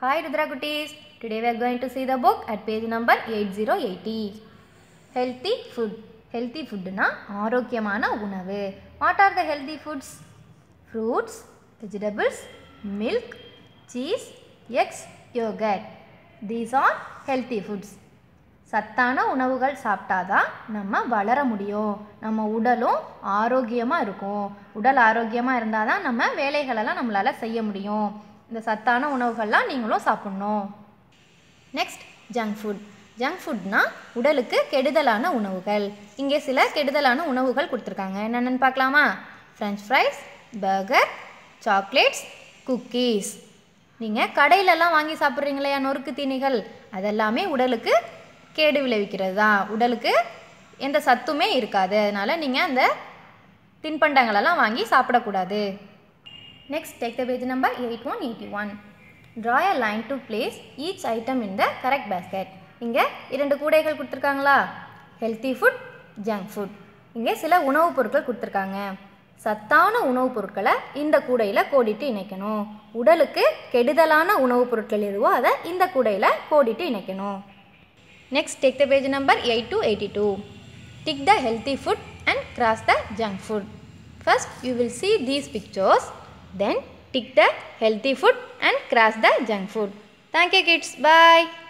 Hi Rudra Kutis. Today we are going to see the book at page number 8080. Healthy food. Healthy foodனா ஆரோக்கியமான உணவு. What are the healthy foods? Fruits, vegetables, milk, cheese, eggs, yogurt. These are healthy foods. சத்தான உணவுகள் சாப்பிட்டாதான் நம்ம வளர முடியும் நம்ம உடலும் ஆரோக்கியமாக இருக்கும் உடல் ஆரோக்கியமாக இருந்தால் தான் நம்ம வேலைகளெல்லாம் நம்மளால் செய்ய முடியும் இந்த சத்தான உணவுகள்லாம் நீங்களும் சாப்பிட்ணும் நெக்ஸ்ட் ஜங்க் ஃபுட் ஜங்க் ஃபுட்னா உடலுக்கு கெடுதலான உணவுகள் இங்கே சில கெடுதலான உணவுகள் கொடுத்துருக்காங்க என்னென்னு பார்க்கலாமா French fries burger chocolates cookies நீங்கள் கடையிலலாம் வாங்கி சாப்பிட்றீங்களே நொறுக்கு தீனிகள் அதெல்லாமே உடலுக்கு கேடு விளைவிக்கிறது தான் உடலுக்கு எந்த சத்துமே இருக்காது அதனால் நீங்கள் அந்த தின்பண்டங்களெல்லாம் வாங்கி சாப்பிடக்கூடாது next take the page number eight one eighty one draw a line to place each item in the correct basket இங்கே இரண்டு கூடைகள் கொடுத்துருக்காங்களா ஹெல்த்தி ஃபுட் ஜங்க் ஃபுட் இங்கே சில உணவுப் பொருட்கள் கொடுத்துருக்காங்க சத்தான உணவுப் பொருட்களை இந்த கூடையில் கோடிட்டு இணைக்கணும் உடலுக்கு கெடுதலான உணவுப் பொருட்கள் எதுவோ அதை இந்த கூடையில் கோடிட்டு இணைக்கணும் next take the page number eight two eighty two tick the healthy food and cross the junk food first you will see these pictures then tick the healthy food and cross the junk food thank you kids bye